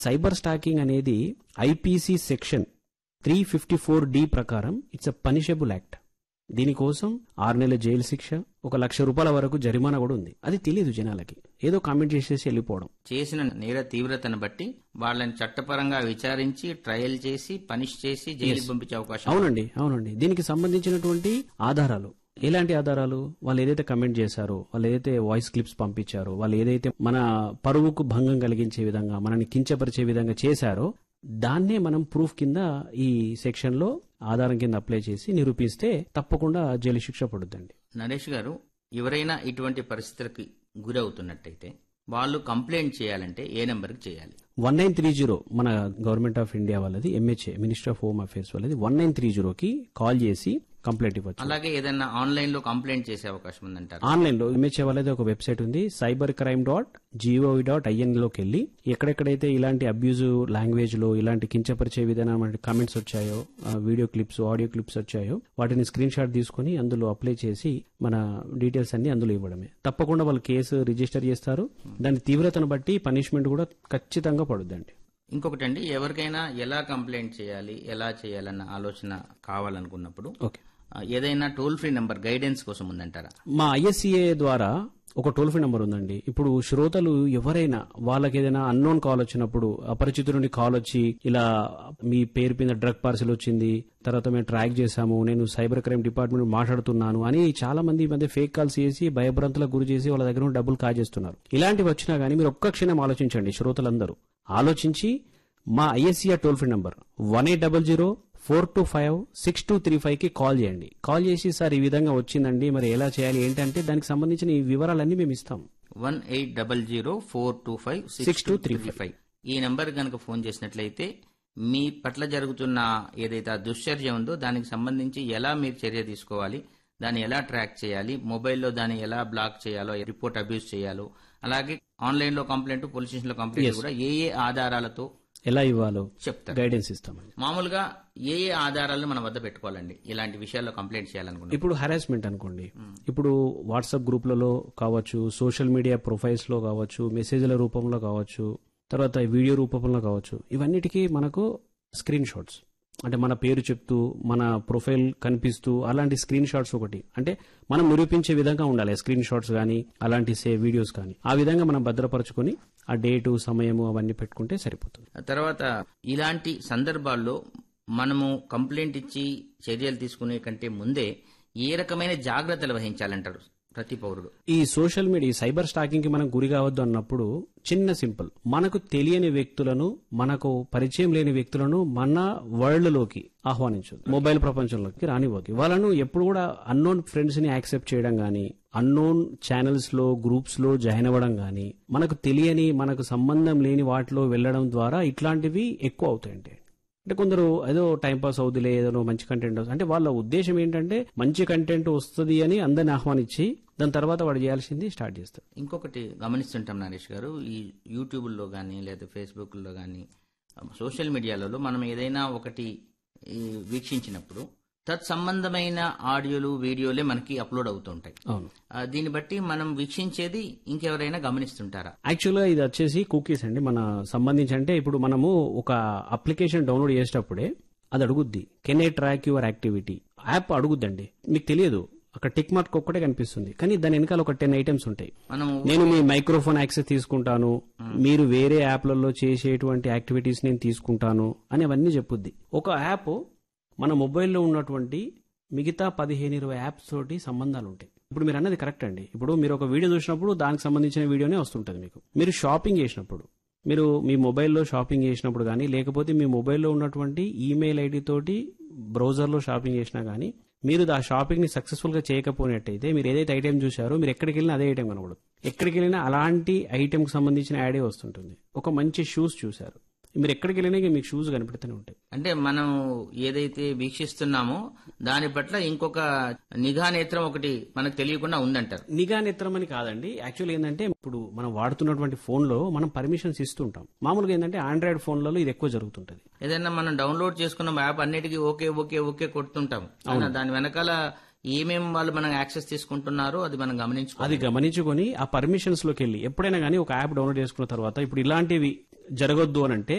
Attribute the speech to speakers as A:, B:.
A: cyber stalking అనేది IPC section three fifty four D ప్రకారం it's a punishable act దీనికోసం ఆరు నెలల జైలు శిక్ష ఒక లక్ష రూపాయల వరకు జరిమానా కూడా ఉంది అది తెలియదు జనాలకి ఏదో కామెంట్ చేసేసి వెళ్ళిపోవడం
B: చేసిన నేర తీవ్రతను బట్టి వాళ్ళని చట్టపరంగా విచారించి ట్రయల్ చేసి పనిష్ చేసి జైలుకి పంపించే అవకాశం
A: అవునండి అవునండి దీనికి సంబంధించినటువంటి ఆధారాలు ఎలాంటి ఆధారాలు వాళ్ళు ఏదైతే కమెంట్ చేశారో వాళ్ళు ఏదైతే వాయిస్ క్లిప్స్ పంపించారో వాళ్ళు ఏదైతే మన పరువుకు భంగం కలిగించే విధంగా మనని కించపరిచే విధంగా చేశారో దాన్నే మనం ప్రూఫ్ కింద ఈ సెక్షన్ లో ఆధారం కింద అప్లై చేసి నిరూపిస్తే తప్పకుండా జైలు శిక్ష పడుద్దండి
B: నరేష్ గారు ఎవరైనా ఇటువంటి పరిస్థితులకి గురవుతున్నట్టయితే వాళ్ళు కంప్లైంట్ చేయాలంటే ఏ నెంబర్కి చేయాలి
A: వన్ నైన్ త్రీ జీరో మన గవర్నమెంట్ ఆఫ్ ఇండియా వాళ్ళది MHA minister of home affairs వాళ్ళది వన్ నైన్ త్రీ జీరోకి కాల్ చేసి కంప్లైంట్ ఇవ్వచ్చు
B: అలాగే ఏదైనా ఆన్లైన్ లో కంప్లైంట్ చేసే అవకాశం ఉందంటారు
A: ఆన్లైన్ లో ఎంహెచ్ఏ వాళ్ళది ఒక వెబ్సైట్ ఉంది cyber crime dot GOV dot IN లోకి వెళ్ళి ఎక్కడెక్కడైతే ఇలాంటి అబ్యూజ్ లాంగ్వేజ్ లో ఇలాంటి కించపరిచే విధానం కామెంట్స్ వచ్చాయో ఆ, వీడియో క్లిప్స్ ఆడియో క్లిప్స్ వచ్చాయో వాటిని స్క్రీన్ షాట్ తీసుకుని అందులో అప్లై చేసి మన డీటెయిల్స్ అన్ని అందులో ఇవ్వడమే తప్పకుండా వాళ్ళు కేసు రిజిస్టర్ చేస్తారు దాని తీవ్రతను బట్టి పనిష్మెంట్ కూడా ఖచ్చితంగా పడుద్దండి
B: ఇంకొకటండి ఎవరికైనా ఎలా కంప్లైంట్ చేయాలి ఎలా చేయాలన్న ఆలోచన కావాలనుకున్నప్పుడు
A: ఓకే
B: ఆ, ఏదైనా టోల్ ఫ్రీ నెంబర్ గైడెన్స్ కోసం ఉందంటారా
A: మా ఐఎస్సీఏ ద్వారా ఒక టోల్ ఫ్రీ నెంబర్ ఉందండి ఇప్పుడు శ్రోతలు ఎవరైనా వాళ్ళకి ఏదైనా అన్నోన్ కాల్ వచ్చినప్పుడు అపరిచితుడి నుండి కాల్ వచ్చి ఇలా మీ పేరు మీద డ్రగ్ పార్సిల్ వచ్చింది తర్వాత మేము ట్రాక్ చేశాము నేను సైబర్ క్రైమ్ డిపార్ట్మెంట్ మాట్లాడుతున్నాను అని చాలా మంది ఈ మధ్య ఫేక్ కాల్స్ చేసి భయభ్రాంతులకు గురి చేసి వాళ్ళ దగ్గర నుండి డబ్బులు కాజేస్తున్నారు ఇలాంటివి వచ్చినా గానీ మీరు ఒక్క క్షణం ఆలోచించండి శ్రోతలందరూ ఆలోచించి మా ISCR toll free number one eight double zero four two five six two three five కి కాల్ చేయండి కాల్ చేసి సార్ ఈ విధంగా వచ్చిందండి మరి ఎలా చేయాలి ఏంటంటే దానికి సంబంధించిన ఈ వివరాలన్నీ మేము ఇస్తాం
B: one eight double zero four two five six two three five ఈ నెంబర్ కనుక ఫోన్ చేసినట్లయితే మీ పట్ల జరుగుతున్న ఏదైతే ఆ దుశ్చర్య ఉందో దానికి సంబంధించి ఎలా మీరు చర్య తీసుకోవాలి దాన్ని ఎలా ట్రాక్ చేయాలి మొబైల్లో దాన్ని ఎలా బ్లాక్ చేయాలో రిపోర్ట్ అబ్యూస్ చేయాలో అలాగే ఆన్లైన్ లో కంప్లైంట్ పోలీస్ స్టేషన్ లో కంప్లైంట్ కూడా ఏ ఏ ఆధారాలతో
A: ఎలా ఇవ్వాలో
B: చెప్తారు
A: గైడెన్స్ ఇస్తామండి
B: మామూలుగా ఏ ఏ ఆధారాలను మన వద్ద పెట్టుకోవాలండి ఇలాంటి విషయాల్లో కంప్లైంట్ చేయాలనుకుంటున్నాం
A: ఇప్పుడు హరాస్మెంట్ అనుకోండి ఇప్పుడు వాట్సాప్ గ్రూప్లలో కావచ్చు సోషల్ మీడియా ప్రొఫైల్స్ లో కావచ్చు మెసేజ్ల రూపంలో కావచ్చు తర్వాత వీడియో రూపంలో కావచ్చు ఇవన్నిటికీ మనకు స్క్రీన్ షాట్స్ అంటే మన పేరు చెప్తూ మన ప్రొఫైల్ కనిపిస్తూ అలాంటి స్క్రీన్ షాట్స్ ఒకటి అంటే మనం నిరూపించే విధంగా ఉండాలి స్క్రీన్ షాట్స్ కానీ అలాంటి సే వీడియోస్ కానీ ఆ విధంగా మనం భద్రపరచుకొని ఆ డేటు సమయము అవన్నీ పెట్టుకుంటే సరిపోతుంది
B: తర్వాత ఇలాంటి సందర్భాల్లో మనము కంప్లైంట్ ఇచ్చి చర్యలు తీసుకునే కంటే ముందే ఏ రకమైన జాగ్రత్తలు వహించాలంటారు ప్రతి పౌరుడు
A: ఈ సోషల్ మీడియా సైబర్ స్టాకింగ్ కి మనం గురి కావద్దు అన్నప్పుడు చిన్న సింపుల్ మనకు తెలియని వ్యక్తులను మనకు పరిచయం లేని వ్యక్తులను మన వరల్డ్ లోకి ఆహ్వానించదు మొబైల్ ప్రపంచంలోకి రానివ్వకి వాళ్ళను ఎప్పుడు కూడా అన్నోన్ ఫ్రెండ్స్ ని యాక్సెప్ట్ చేయడం గానీ అన్నోన్ ఛానల్స్ లో గ్రూప్స్ లో జాయిన్ అవ్వడం గానీ మనకు తెలియని మనకు సంబంధం లేని వాటిలో వెళ్ళడం ద్వారా ఇట్లాంటివి ఎక్కువ అవుతాయండి అంటే కొందరు ఏదో టైం పాస్ అవుతులే ఏదో మంచి కంటెంట్ వస్తుంది అంటే వాళ్ళ ఉద్దేశం ఏంటంటే మంచి కంటెంట్ వస్తుంది అని అందరిని ఆహ్వానించి దాని తర్వాత వాడు చేయాల్సింది స్టార్ట్ చేస్తారు
B: ఇంకొకటి గమనిస్తుంటాం నరేష్ గారు ఈ యూట్యూబ్లో కానీ లేదా ఫేస్బుక్లో కానీ సోషల్ మీడియాలలో మనం ఏదైనా ఒకటి ఈ, వీక్షించినప్పుడు తత్సంబంధమైన ఆడియోలు వీడియోలే మనకి అప్లోడ్ అవుతుంటాయి
A: అవును
B: ఆ, దీన్ని బట్టి మనం వీక్షించేది ఇంకెవరైనా గమనిస్తుంటారా
A: యాక్చువల్గా ఇది వచ్చేసి కుకీస్ అండి మన సంబంధించి అంటే ఇప్పుడు మనము ఒక అప్లికేషన్ డౌన్లోడ్ చేసేటప్పుడే అది అడుగుద్ది can a track your activity app అడుగుద్దండి మీకు తెలియదు అక్కడ టిక్ మార్క్ ఒక్కటే కనిపిస్తుంది కానీ దాని వెనకాల ఒక టెన్ ఐటమ్స్ ఉంటాయి
B: మనం
A: నేను మీ మైక్రోఫోన్ యాక్సెస్ తీసుకుంటాను మీరు వేరే యాప్లలో చేసేటువంటి యాక్టివిటీస్ నేను తీసుకుంటాను అని అవన్నీ చెప్పుద్ది ఒక యాప్ మన మొబైల్లో ఉన్నటువంటి మిగతా పదిహేను ఇరవై యాప్స్ తోటి సంబంధాలు ఉంటాయి ఇప్పుడు మీరు అన్నది కరెక్ట్ అండి ఇప్పుడు మీరు ఒక వీడియో చూసినప్పుడు దానికి సంబంధించిన వీడియోనే వస్తుంటుంది మీకు మీరు షాపింగ్ చేసినప్పుడు మీరు మీ మొబైల్లో షాపింగ్ చేసినప్పుడు కానీ లేకపోతే మీ మొబైల్లో ఉన్నటువంటి ఈమెయిల్ ఐడి తోటి బ్రౌజర్లో షాపింగ్ చేసినా కానీ మీరు ఆ షాపింగ్ ని సక్సెస్ఫుల్ గా చేయకపోయినట్టయితే మీరు ఏదైతే ఐటెం చూసారో మీరు ఎక్కడికి వెళ్ళినా అదే ఐటెం కనబడదు ఎక్కడికి వెళ్ళినా అలాంటి ఐటెం కి సంబంధించిన యాడే వస్తుంటుంది ఒక మంచి షూస్ చూసారు మీరు ఎక్కడికి వెళ్ళినా ఇక మీకు షూస్ కనిపెడుతూనే ఉంటాయి
B: అంటే మనం ఏదైతే వీక్షిస్తున్నామో దాని పట్ల ఇంకొక నిఘా నేత్రం ఒకటి మనకు తెలియకుండా ఉందంటారు
A: నిఘా నేత్రం అని కాదండి యాక్చువల్ ఏంటంటే ఇప్పుడు మనం వాడుతున్నటువంటి ఫోన్ లో మనం పర్మిషన్స్ ఇస్తుంటాం మామూలుగా ఏంటంటే ఆండ్రాయిడ్ ఫోన్లలో ఇది ఎక్కువ జరుగుతుంటది
B: ఏదైనా మనం డౌన్లోడ్ చేసుకున్న యాప్ అన్నిటికీ ఓకే ఓకే ఓకే కొడుతుంటాం అయినా దాని వెనకాల ఏమేం వాళ్ళు మనం యాక్సెస్ తీసుకుంటున్నారో అది మనం గమనించుకోవాలి
A: అది గమనించుకొని ఆ పర్మిషన్స్ లోకి వెళ్ళి ఎప్పుడైనా కానీ ఒక యాప్ డౌన్లోడ్ చేసుకున్న తర్వాత ఇప్పుడు ఇలాంటివి జరగొద్దు అని అంటే